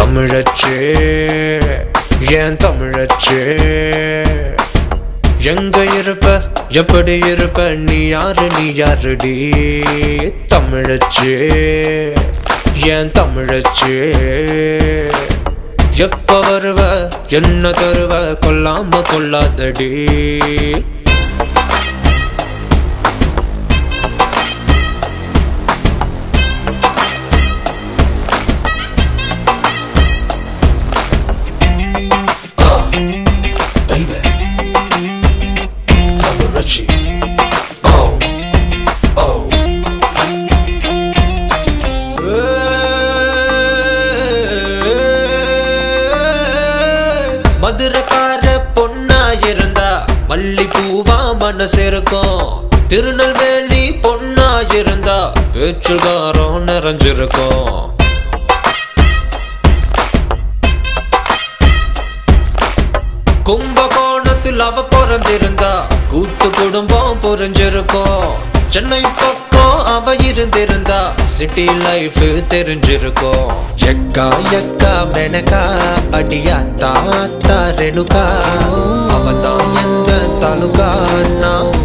தமிழச்சே ஏன் தமிழச்சே எங்க இருப்ப எப்படி இருப்ப நீ யாரு நீ யாருடி தமிழச்சே ஏன் தமிழச்சே எப்ப வருவ என்ன தருவ கொல்லாம கொள்ளாதடி baby. Paparazzi. Oh, oh. மதுரக்கார பொண்ணா இருந்தா மல்லிப்பூவா மனசு இருக்கும் திருநெல்வேலி பொண்ணா இருந்தா பேச்சுகாரம் நிறைஞ்சிருக்கும் கும்பகோணத்தில் அவ பிறந்திருந்தா கூட்டு குடும்பம் புரிஞ்சிருக்கும் சென்னை பக்கம் அவ இருந்திருந்தா சிட்டி லைஃப் தெரிஞ்சிருக்கும் எக்கா எக்கா மெனக்கா அடியா தாத்தா ரெணுக்கா அவ தான் எந்த தாலுகா நான்